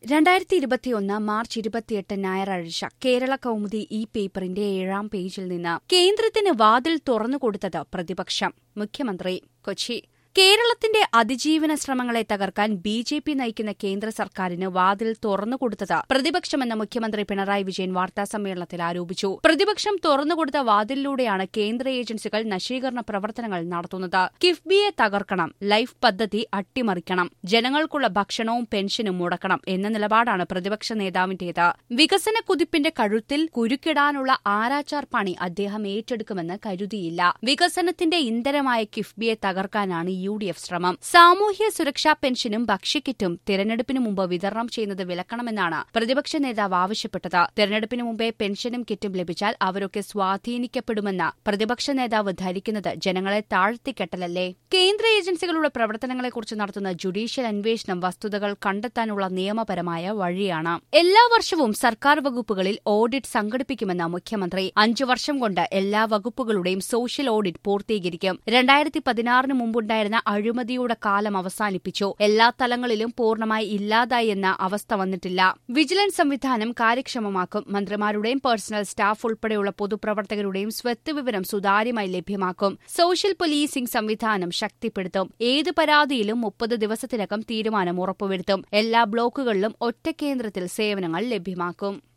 രണ്ടായിരത്തി ഇരുപത്തിയൊന്ന് മാർച്ച് ഇരുപത്തിയെട്ട് ഞായറാഴ്ച കേരള കൗമുദി ഈ പേപ്പറിന്റെ ഏഴാം പേജിൽ നിന്ന് കേന്ദ്രത്തിന് വാതിൽ തുറന്നുകൊടുത്തത് പ്രതിപക്ഷം മുഖ്യമന്ത്രി കൊച്ചി കേരളത്തിന്റെ അതിജീവന ശ്രമങ്ങളെ തകർക്കാൻ ബി ജെ പി നയിക്കുന്ന കേന്ദ്ര സർക്കാരിന് വാതിൽ തുറന്നുകൊടുത്തത് പ്രതിപക്ഷമെന്ന് മുഖ്യമന്ത്രി പിണറായി വിജയൻ വാർത്താസമ്മേളനത്തിൽ ആരോപിച്ചു പ്രതിപക്ഷം തുറന്നുകൊടുത്ത വാതിലിലൂടെയാണ് കേന്ദ്ര ഏജൻസികൾ നശീകരണ പ്രവർത്തനങ്ങൾ നടത്തുന്നത് കിഫ്ബിയെ തകർക്കണം ലൈഫ് പദ്ധതി അട്ടിമറിക്കണം ജനങ്ങൾക്കുള്ള ഭക്ഷണവും പെൻഷനും മുടക്കണം എന്ന നിലപാടാണ് പ്രതിപക്ഷ നേതാവിന്റേത് വികസന കുതിപ്പിന്റെ കഴുത്തിൽ കുരുക്കിടാനുള്ള ആരാച്ചാർ പണി അദ്ദേഹം ഏറ്റെടുക്കുമെന്ന് കരുതിയില്ല വികസനത്തിന്റെ ഇന്ധനമായ കിഫ്ബിയെ തകർക്കാനാണ് യു ഡി എഫ് ശ്രമം സാമൂഹ്യ സുരക്ഷാ പെൻഷനും ഭക്ഷ്യക്കിറ്റും തിരഞ്ഞെടുപ്പിന് മുമ്പ് വിതരണം ചെയ്യുന്നത് വിലക്കണമെന്നാണ് പ്രതിപക്ഷ നേതാവ് ആവശ്യപ്പെട്ടത് തിരഞ്ഞെടുപ്പിന് മുമ്പേ പെൻഷനും കിറ്റും ലഭിച്ചാൽ അവരൊക്കെ സ്വാധീനിക്കപ്പെടുമെന്ന് പ്രതിപക്ഷ നേതാവ് ധരിക്കുന്നത് ജനങ്ങളെ താഴ്ത്തിക്കെട്ടലല്ലേ കേന്ദ്ര ഏജൻസികളുടെ പ്രവർത്തനങ്ങളെക്കുറിച്ച് നടത്തുന്ന ജുഡീഷ്യൽ അന്വേഷണം വസ്തുതകൾ കണ്ടെത്താനുള്ള നിയമപരമായ വഴിയാണ് എല്ലാ വർഷവും സർക്കാർ വകുപ്പുകളിൽ ഓഡിറ്റ് സംഘടിപ്പിക്കുമെന്ന് മുഖ്യമന്ത്രി അഞ്ചു വർഷം കൊണ്ട് എല്ലാ വകുപ്പുകളുടെയും സോഷ്യൽ ഓഡിറ്റ് പൂർത്തീകരിക്കും രണ്ടായിരത്തി പതിനാറിന് മുമ്പുണ്ടായിരുന്ന അഴിമതിയുടെ കാലം അവസാനിപ്പിച്ചു എല്ലാ തലങ്ങളിലും പൂർണ്ണമായി ഇല്ലാതായി എന്ന അവസ്ഥ വന്നിട്ടില്ല വിജിലൻസ് സംവിധാനം കാര്യക്ഷമമാക്കും മന്ത്രിമാരുടെയും പേഴ്സണൽ സ്റ്റാഫ് ഉൾപ്പെടെയുള്ള പൊതുപ്രവർത്തകരുടെയും സ്വത്ത് വിവരം സുതാര്യമായി ലഭ്യമാക്കും സോഷ്യൽ പോലീസിംഗ് സംവിധാനം ശക്തിപ്പെടുത്തും ഏത് പരാതിയിലും മുപ്പത് ദിവസത്തിനകം തീരുമാനം ഉറപ്പുവരുത്തും എല്ലാ ബ്ലോക്കുകളിലും ഒറ്റ കേന്ദ്രത്തിൽ സേവനങ്ങൾ ലഭ്യമാക്കും